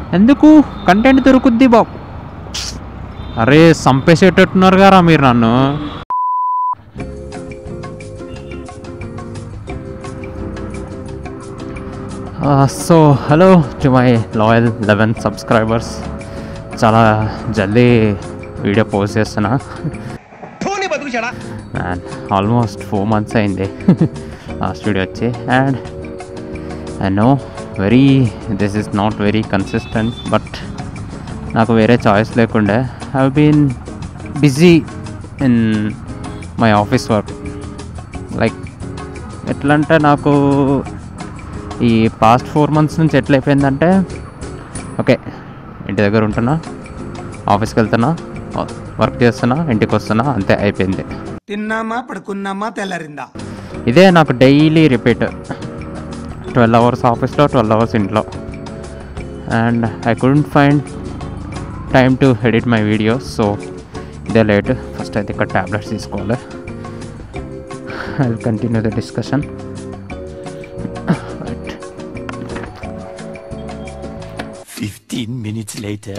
ఎందుకు కంటెంట్ దొరుకుద్ది బాబు అరే చంపేసేటట్టున్నారు గారా మీరు నన్ను so hello to my loyal eleven subscribers చాలా జల్దీ వీడియో పోస్ట్ చేస్తున్నా అండ్ ఆల్మోస్ట్ ఫోర్ మంత్స్ అయింది లాస్ట్ వీడియో వచ్చి and I know very this is not very consistent but నాకు వేరే చాయిస్ లేకుండే have been busy in my office work like ఎట్లా అంటే నాకు ఈ పాస్ట్ ఫోర్ మంత్స్ నుంచి ఎట్లా అయిపోయిందంటే ఓకే ఇంటి దగ్గర ఉంటున్నా ఆఫీస్కి వెళ్తున్నా వర్క్ చేస్తున్నా ఇంటికి వస్తున్నా అంతే అయిపోయింది తిన్నామా పడుకున్నామా తెల్లారిందా ఇదే నాకు డైలీ రిపీట్ ట్వెల్వ్ అవర్స్ ఆఫీస్లో ట్వెల్వ్ అవర్స్ ఇంట్లో and I couldn't find time to edit my videos so ఇదే లేట్ ఫస్ట్ అయితే ఇక్కడ ట్యాబ్లెట్స్ తీసుకోవాలి I will continue the discussion Fifteen minutes later.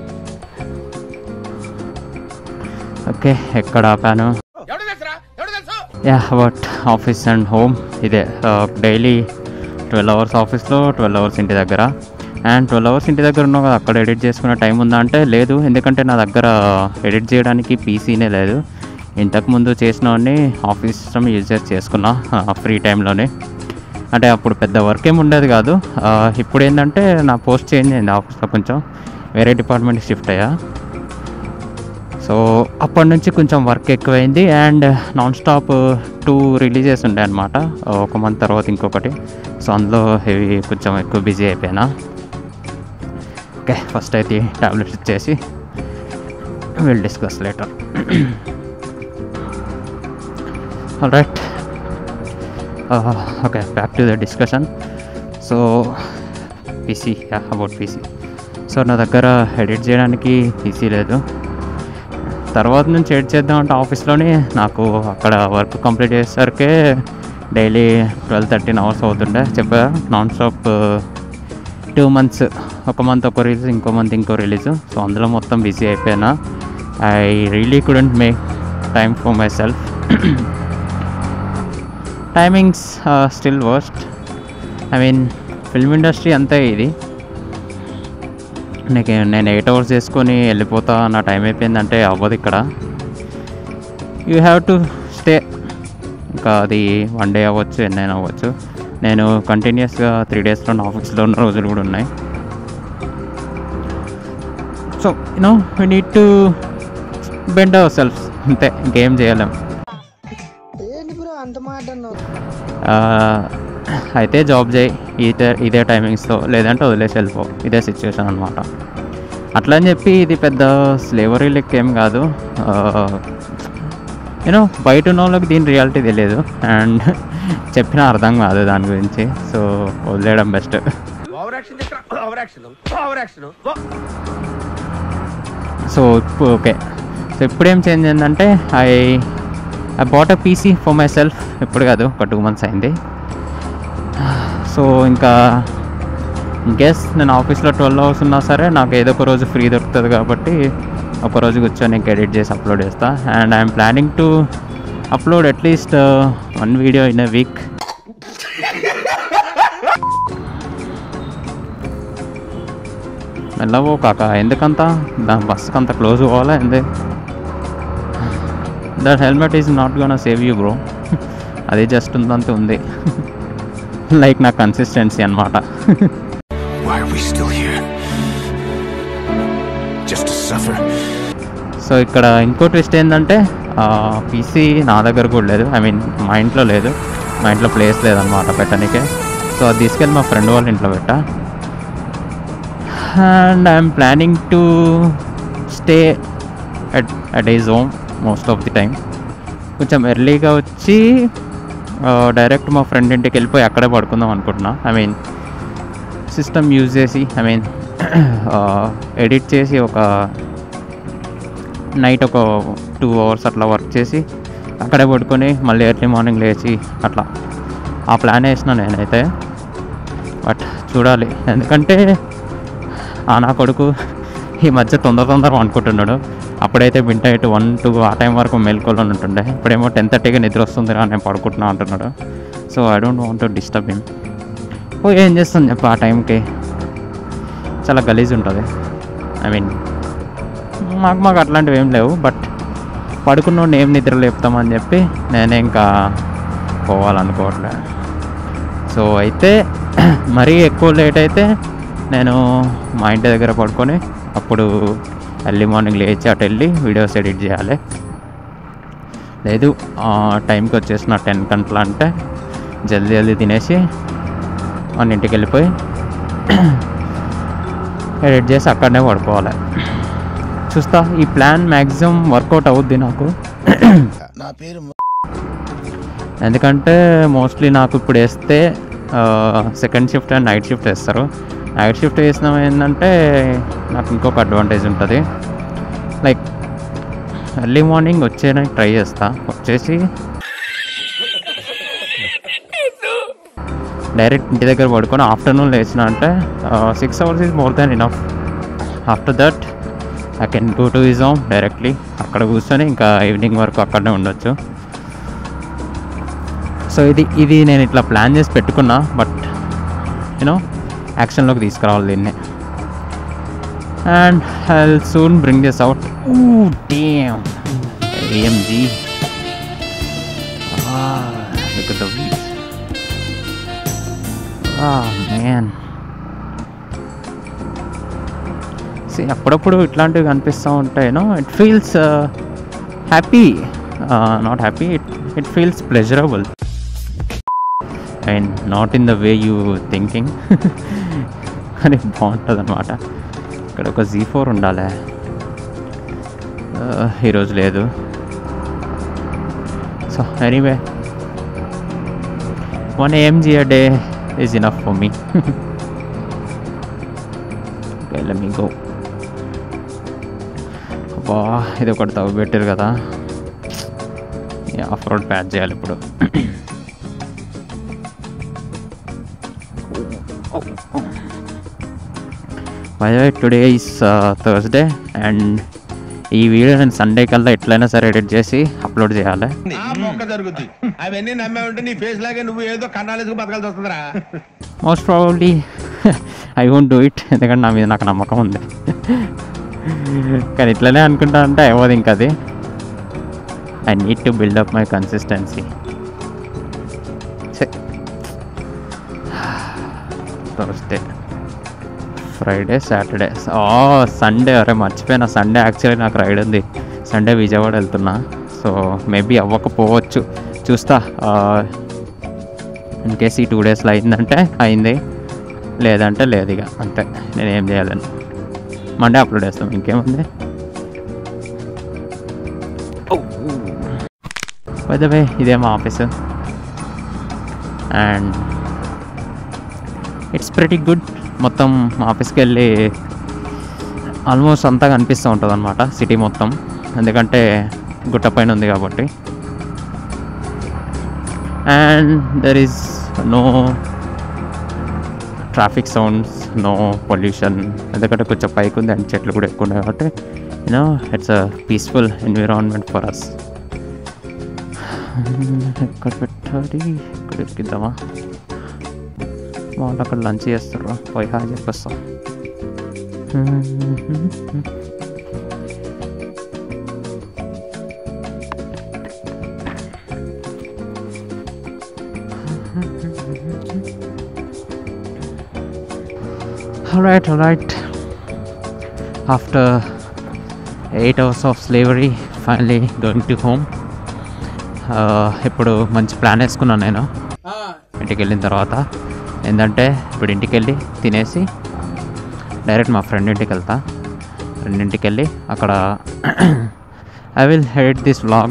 Okay ఎక్కడ ఆపాను yeah about office and home ఇదే daily twelve hours ఆఫీస్లో twelve hours ఇంటి దగ్గర అండ్ ట్వెల్వ్ అవర్స్ ఇంటి దగ్గర ఉన్నావు కదా అక్కడ ఎడిట్ చేసుకునే టైం ఉందా అంటే లేదు ఎందుకంటే నా దగ్గర ఎడిట్ చేయడానికి పీసీనే లేదు ఇంతకుముందు చేసినవన్నీ ఆఫీస్ సిస్టమ్ యూజ్ చేసి చేసుకున్నా ఫ్రీ టైంలోనే అంటే అప్పుడు పెద్ద వర్క్ ఏమి ఉండేది కాదు ఆ, ఇప్పుడు ఏంటంటే నా పోస్ట్ చేంజ్ అయింది ఆఫీస్లో కొంచెం వేరే డిపార్ట్మెంట్కి షిఫ్ట్ అయ్యా సో అప్పటి నుంచి కొంచెం వర్క్ ఎక్కువైంది and non stop two releases ఉండే అనమాట ఒక మంత్ తర్వాత ఇంకొకటి సో అందులో హెవీ కొంచెం ఎక్కువ బిజీ అయిపోయినా ఓకే ఫస్ట్ అయితే టాబ్లెట్స్ ఇచ్చేసి will discuss later right okay back to the discussion so PC about PC so నా దగ్గర ఎడిట్ చేయడానికి పీసీ లేదు తర్వాత నుంచి ఎడిట్ చేద్దాం అంటే ఆఫీస్లోనే నాకు అక్కడ వర్క్ కంప్లీట్ చేసేసరికి డైలీ ట్వెల్వ్ థర్టీన్ అవర్స్ అవుతుండే చెప్పా నాన్ స్టాప్ టూ మంత్స్ ఒక మంత్ ఒక రిలీజ్ ఇంకో మంత్ ఇంకో రిలీజ్ సో అందులో మొత్తం బిజీ అయిపోయినా I really couldn't make time for myself timings still worst I mean film industry అంతే ఇది నీకు నేను ఎయిట్ అవర్స్ చేసుకొని వెళ్ళిపోతా నా టైం అయిపోయిందంటే అవ్వదు ఇక్కడ యూ హ్యావ్ టు స్టే ఇంకా అది వన్ డే అవ్వచ్చు ఎన్నైనా అవ్వచ్చు నేను కంటిన్యూస్గా త్రీ డేస్లో నా ఆఫీస్లో ఉన్న రోజులు కూడా ఉన్నాయి so you know we need to bend our self అంతే ఇంకేం చేయలేం ఏంటి బ్రో అంత మాట అన్నావు ఆ, అయితే జాబ్ చేయి ఇదే ఇదే టైమింగ్స్తో లేదంటే వదిలేసి వెళ్ళిపో ఇదే సిచ్యువేషన్ అనమాట అట్లా అని చెప్పి ఇది పెద్ద స్లేవరీ లెక్క ఏం కాదు యూనో బయట ఉన్న వాళ్ళకి దీని రియాలిటీ తెలియదు అండ్ చెప్పిన అర్థం కాదు దాని గురించి సో వదిలేయడం best over action over action over action so ఇప్పుడు ఓకే సో ఇప్పుడు ఏం చేంజ్ అయిందంటే I I bought a PC for myself ఇప్పుడు కాదు ఒక టూ మంత్స్ అయింది సో ఇంకా గెస్ నేను ఆఫీస్లో ట్వెల్వ్ అవర్స్ ఉన్నా సరే నాకు ఏదో ఒక రోజు ఫ్రీ దొరుకుతుంది కాబట్టి ఒక రోజు కూర్చొని ఇంకా ఎడిట్ చేసి అప్లోడ్ చేస్తా and I'm planning to upload at least one video in a week మెల్లవో కాక ఎందుకంత దాని బస్కి అంత క్లోజ్ పోవాలా ఎందు that helmet is not gonna save you bro అది జస్ట్ ఉందంత ఉంది లైక్ నా కన్సిస్టెన్సీ అనమాట Why are we still here? Just to suffer? So ఇక్కడ ఇంకో ట్విస్ట్ ఏంటంటే పీసీ నా దగ్గర కూడా లేదు ఐ మీన్ మా ఇంట్లో లేదు మా ఇంట్లో ప్లేస్ లేదనమాట పెట్టడానికే సో అది తీసుకెళ్ళి మా ఫ్రెండ్ వాళ్ళ ఇంట్లో పెట్టా and I'm planning to stay at at his home most of the time కొంచెం ఎర్లీగా వచ్చి డైరెక్ట్ మా ఫ్రెండ్ ఇంటికి వెళ్ళిపోయి అక్కడే పడుకుందాం అనుకుంటున్నా ఐ మీన్ సిస్టమ్ యూజ్ చేసి ఐ మీన్ ఎడిట్ చేసి ఒక నైట్ ఒక టూ అవర్స్ అట్లా వర్క్ చేసి అక్కడే పడుకొని మళ్ళీ ఎర్లీ మార్నింగ్ లేచి అట్లా ఆ ప్లాన్ వేసిన నేనైతే బట్ చూడాలి ఎందుకంటే ఆ నా కొడుకు ఈ మధ్య తొందర తొందర అనుకుంటున్నాడు అప్పుడైతే మిడ్ నైట్ వన్ టూ ఆ టైం వరకు మేల్కోలో ఉంటుండే ఇప్పుడేమో టెన్ థర్టీగా నిద్ర వస్తుంది రా నేను పడుకుంటున్నా అంటున్నాడు so I don't want to disturb him ఓ ఏం చేస్తాను చెప్పు ఆ టైంకి చాలా గలీజ్ ఉంటుంది ఐ మీన్ మాకు మాకు అట్లాంటివి ఏం లేవు బట్ పడుకున్నోడిని ఏం నిద్ర లేపుతామని చెప్పి నేనే ఇంకా పోవాలనుకోవట్లే సో అయితే మరీ ఎక్కువ లేట్ అయితే నేను మా ఇంటి దగ్గర పడుకొని అప్పుడు ఎర్లీ మార్నింగ్ లేచి అటు వెళ్ళి వీడియోస్ ఎడిట్ చేయాలి లేదు ఆ టైంకి వచ్చేసిన టెన్ గంటల అంటే జల్దీ జల్దీ తినేసి మన ఇంటికి వెళ్ళిపోయి ఎడిట్ చేసి అక్కడనే పడుకోవాలి చూస్తా ఈ ప్లాన్ మ్యాక్సిమం వర్కౌట్ అవుద్ది నాకు నా పేరు ఎందుకంటే మోస్ట్లీ నాకు ఇప్పుడు వేస్తే second shift and night shift వేస్తారు నైట్ షిఫ్ట్ వేసినాం ఏంటంటే నాకు ఇంకొక అడ్వాంటేజ్ ఉంటుంది లైక్ ఎర్లీ మార్నింగ్ వచ్చేయడానికి ట్రై చేస్తా వచ్చేసి డైరెక్ట్ ఇంటి దగ్గర పడుకొని ఆఫ్టర్నూన్ లేచిన అంటే six hours is more than enough after that I can go to his home directly అక్కడ కూర్చొని ఇంకా ఈవినింగ్ వరకు అక్కడనే ఉండొచ్చు సో ఇది ఇది నేను ఇట్లా ప్లాన్ చేసి పెట్టుకున్నా బట్ యూనో యాక్షన్లోకి తీసుకురావాలి దీన్ని and I soon bring this out damn AMG look the views man see అప్పుడప్పుడు ఇట్లాంటివి కనిపిస్తూ ఉంటాయినో it feels happy not happy it it feels pleasurable and not in the way you thinking అని బాగుంటుంది అనమాట ఇక్కడ ఒక జీ ఫోర్ ఉండాలి Uh, ఈరోజు లేదు so anyway one AMG a day is enough for me let me go అబ్బా ఇది ఒకటి తవ్వు పెట్టారు కదా ఆఫ్ రోడ్ ప్యాచ్ చేయాలి ఇప్పుడు by today is Thursday and ఈ వీడియో నేను సండే కల్లా ఎట్లయినా సరే ఎడిట్ చేసి అప్లోడ్ చేయాలి ఆ మొక్క జరుగుద్ది అవన్నీ నమ్మే ఉంటే నీ ఫేస్ లాగే నువ్వు ఏదో కన్నాలేసుకు బతకాల్సి వస్తుందిరా most probably I won't do it ఎందుకంటే నా మీద నాకు నమ్మకం ఉంది కానీ ఇట్లనే అనుకుంటా అంటే అవ్వదు ఇంకా అది I need to build up my consistency Thursday Friday Saturday ఓ సండే అరే మర్చిపోయినా సండే యాక్చువల్లీ నాకు రైడ్ ఉంది సండే విజయవాడ వెళ్తున్నా సో మేబీ అవ్వకపోవచ్చు చూస్తా ఇన్ కేస్ ఈ టూ డేస్లో అయిందంటే అయింది లేదంటే లేదు ఇక అంతే నేను ఏం చేయాలని మండే అప్లోడ్ చేస్తాం ఇంకేముంది వే ఇదే మా office and it's pretty good మొత్తం ఆఫీస్కి వెళ్ళి ఆల్మోస్ట్ అంతా కనిపిస్తూ ఉంటుంది అనమాట సిటీ మొత్తం ఎందుకంటే గుట్ట పైన ఉంది కాబట్టి and there is no traffic sounds no pollution ఎందుకంటే కొంచెం పైకి ఉంది అండ్ చెట్లు కూడా ఎక్కువ ఉన్నాయి కాబట్టి you know it's a peaceful environment for us ఎక్కడ పెట్టాలి ఇక్కడ ఎక్కిద్దామా వాళ్ళు అక్కడ లంచ్ చేస్తారు పోయి హాయ్ చెప్పేస్తాం Alright, alright. After eight hours of slavery, finally going to home. Uh, ఇప్పుడు మంచి ప్లాన్ వేసుకున్నాను నేను ఇంటికి వెళ్ళిన తర్వాత ఏంటంటే ఇప్పుడు ఇంటికి వెళ్ళి తినేసి డైరెక్ట్ మా ఫ్రెండ్ ఇంటికి వెళ్తా ఫ్రెండ్ ఇంటికి వెళ్ళి అక్కడ I will head this vlog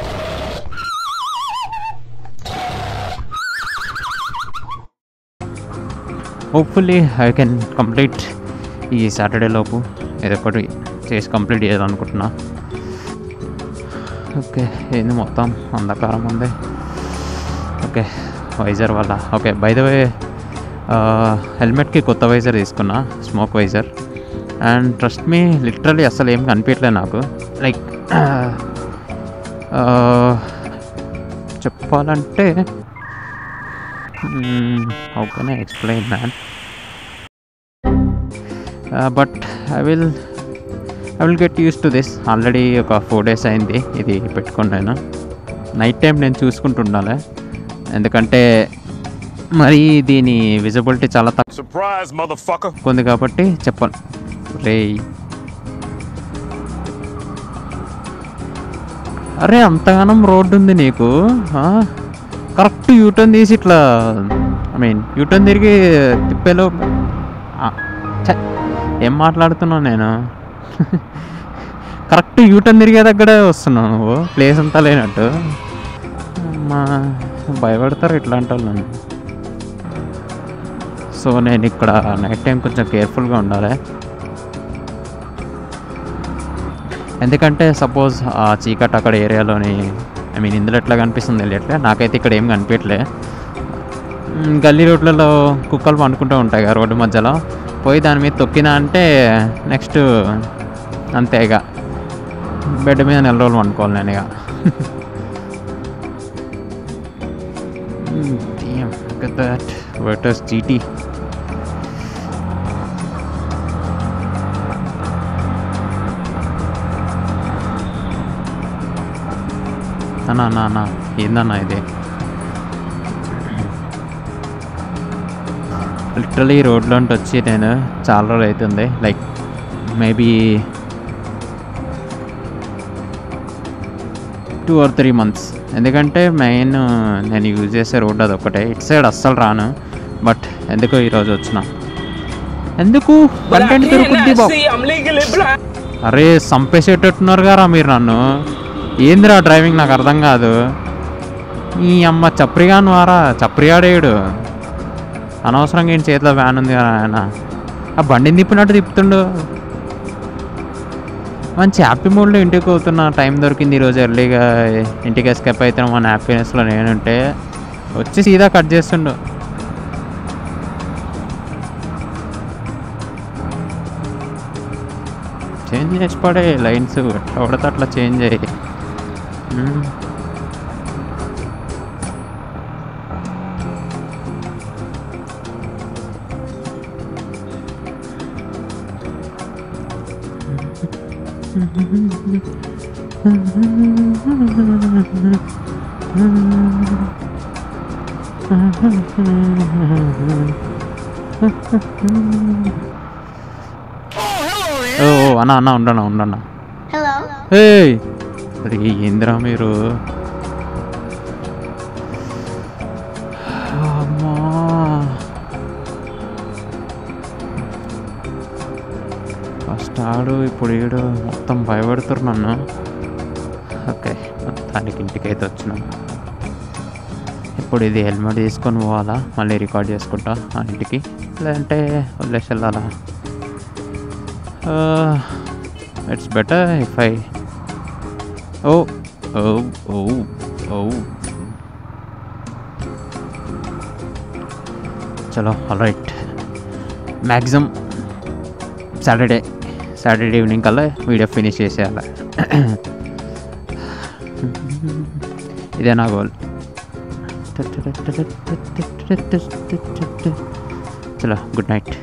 hopefully I can complete ఈ సాటర్డే లోపు ఏదో ఒకటి చేసి కంప్లీట్ చేయాలనుకుంటున్నా ఓకే ఏంది మొత్తం అంధకారం ఉంది ఓకే వైజర్ వల్ల ఓకే బై ద వే హెల్మెట్కి కొత్త వైజర్ తీసుకున్నా smoke visor and trust me literally అసలు ఏం కనిపించలేదు నాకు లైక్ చెప్పాలంటే how can I explain man but I will I will get used to this already ఒక ఫోర్ డేస్ అయింది ఇది పెట్టుకుని నేను నైట్ టైం నేను చూసుకుంటుండాలి ఎందుకంటే మరి దీని విజిబిలిటీ చాలా తక్కువ Surprise, motherfucker. ఉంది కాబట్టి చెప్పాను రే అరే అంతగానం రోడ్డు ఉంది నీకు ఆ? కరెక్ట్ యూటర్న్ తీసి ఇట్లా ఐ మీన్ యూటర్న్ తిరిగి తిప్పేలో ఆ, ఛ, ఏం మాట్లాడుతున్నావు నేను కరెక్ట్ యూటర్న్ తిరిగే దగ్గరే వస్తున్నావు నువ్వు ప్లేస్ అంతా లేనట్టు అమ్మా భయపడతారు ఇట్లాంటి వాళ్ళు నన్ను సో నేను ఇక్కడ నైట్ టైం కొంచెం కేర్ఫుల్గా ఉండాలి ఎందుకంటే సపోజ్ ఆ చీకట్ అక్కడ ఏరియాలోని ఐ మీన్ ఇందులో ఎట్లా కనిపిస్తుంది తెలియట్లే నాకైతే ఇక్కడ ఏం కనిపించట్లే మ్, గల్లీ రోడ్లలో కుక్కలు పండుకుంటూ ఉంటాయి కదా రోడ్డు మధ్యలో పోయి దాని మీద తొక్కినా అంటే నెక్స్ట్ అంతే ఇక బెడ్ మీద నెల రోజులు పండుకోవాలి నేను ఇక Damn, look at that. Virtus GT. అన్నా అన్నా అన్నా ఏందన్నా ఇది లిటరలీ రోడ్లోంటి వచ్చి నేను చాలా రోజులు అవుతుంది like maybe two or three months ఎందుకంటే మెయిన్ నేను యూజ్ చేసే రోడ్ అది ఒకటే ఇటు సైడ్ అస్సలు రాను బట్ ఎందుకో ఈరోజు వచ్చిన ఎందుకు కంటెంట్ దొరుకుద్ది బాబు అరే చంపేసేటట్టున్నారు గారా మీరు నన్ను ఏందిరా డ్రైవింగ్ నాకు అర్థం కాదు ఈ అమ్మ చప్రిగాను వారా చప్రిగాడేయుడు అనవసరంగా ఈయన చేతిలో వ్యాన్ ఉంది కదా ఆయన ఆ బండిని తిప్పినట్టు తిప్పుతుండు మంచి హ్యాపీ మూడ్లో ఇంటికి పోతున్నా టైం దొరికింది ఈరోజు ఎర్లీగా ఇంటికి ఎస్కేప్ అవుతాను మన హ్యాపీనెస్లో నేనుంటే వచ్చి సీదా కట్ చేస్తుండు చేంజ్ చేసి పడే లైన్స్ ఎట్లా పడితే అట్లా చేంజ్ అయ్యి మ్మ్. ఓ ఓ, అన్న అన్న ఉండన్నా ఉండన్నా Hello. ఏయ్ అది ఏందిరా మీరు అమ్మా ఫస్ట్ ఆడు ఇప్పుడు ఈడు మొత్తం భయపడుతున్నారు నన్ను ఓకే మొత్తానికి ఇంటికి అయితే వచ్చినాం ఇప్పుడు ఇది హెల్మెట్ తీసుకొని పోవాలా మళ్ళీ రికార్డ్ చేసుకుంటా ఆ ఇంటికి లేదంటే వదిలేసి వెళ్ళాలా ఇట్స్ బెటర్ ఇఫ్ ఐ ఓ ఓ ఓ ఓ చలో all right maximum Saturday Saturday evening కల్లా వీడియో ఫినిష్ చేసేయాలి ఇదే నా గోల్ చలో గుడ్ నైట్